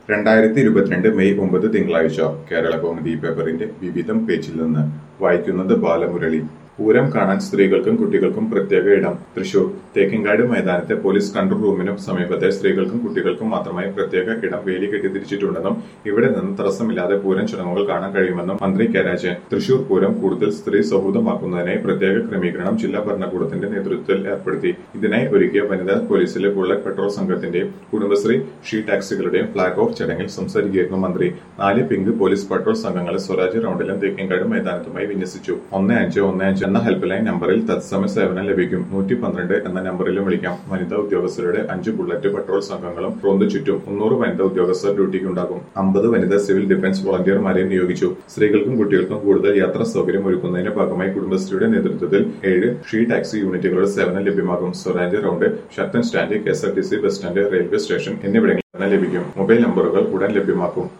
രണ്ടായിരത്തി ഇരുപത്തിരണ്ട് മെയ് ഒമ്പത് തിങ്കളാഴ്ച കേരള കൗമുദി പേപ്പറിന്റെ വിവിധം പേജിൽ നിന്ന് വായിക്കുന്നത് ബാലമുരളി പൂരം കാണാൻ സ്ത്രീകൾക്കും കുട്ടികൾക്കും പ്രത്യേക ഇടം തൃശൂർ തേക്കിൻകാട് മൈതാനത്തെ പോലീസ് കൺട്രോൾ റൂമിനും സമീപത്തെ സ്ത്രീകൾക്കും കുട്ടികൾക്കും മാത്രമായി പ്രത്യേക ഇടം വേലി കെട്ടിത്തിരിച്ചിട്ടുണ്ടെന്നും ഇവിടെ നിന്ന് തടസ്സമില്ലാതെ പൂരം ചടങ്ങുകൾ കാണാൻ കഴിയുമെന്നും മന്ത്രി കെ രാജൻ തൃശൂർ പൂരം കൂടുതൽ സ്ത്രീ സൗഹൃദമാക്കുന്നതിനായി പ്രത്യേക ക്രമീകരണം ജില്ലാ ഭരണകൂടത്തിന്റെ നേതൃത്വത്തിൽ ഏർപ്പെടുത്തി ഇതിനായി ഒരുക്കിയ വനിതാ പോലീസിലെ ബുള്ളറ്റ് പെട്രോൾ സംഘത്തിന്റെയും കുടുംബശ്രീ ഷീ ടാക്സികളുടെയും ഫ്ളാഗ് ഓഫ് ചടങ്ങിൽ സംസാരിക്കുകയായിരുന്നു മന്ത്രി നാല് പിങ്ക് പോലീസ് പെട്രോൾ സംഘങ്ങളെ സ്വരാജ് റൌണ്ടിലും തേക്കിൻകാട് മൈതാനത്തുമായി വിന്യസിച്ചു ഒന്ന് അഞ്ച് ഒന്ന് അഞ്ച് എന്ന ഹെൽപ്പ് ലൈൻ നമ്പറിൽ തത്സമയ സേവനം ലഭിക്കും നൂറ്റി പന്ത്രണ്ട് എന്ന നമ്പറിലും വിളിക്കാം വനിതാ ഉദ്യോഗസ്ഥരുടെ അഞ്ച് ബുള്ളറ്റ് പെട്രോൾ സംഘങ്ങളും റോന്ത് ചുറ്റും മുന്നൂറ് വനിതാ ഉദ്യോഗസ്ഥർ ഡ്യൂട്ടിക്കുണ്ടാകും അമ്പത് വനിതാ സിവിൽ ഡിഫൻസ് വോളണ്ടിയർമാരെയും നിയോഗിച്ചു സ്ത്രീകൾക്കും കുട്ടികൾക്കും കൂടുതൽ യാത്രാ സൗകര്യം ഒരുക്കുന്നതിന്റെ ഭാഗമായി കുടുംബശ്രീയുടെ നേതൃത്വത്തിൽ ഏഴ് ഷീ ടാക്സി യൂണിറ്റുകളുടെ സേവനം ലഭ്യമാകും സ്വരാജ് റൌണ്ട് ഷർട്ടൻ stand K S R T C bus stand railway station എന്നിവിടങ്ങളിൽ സേവനം ലഭിക്കും മൊബൈൽ നമ്പറുകൾ ഉടൻ ലഭ്യമാക്കും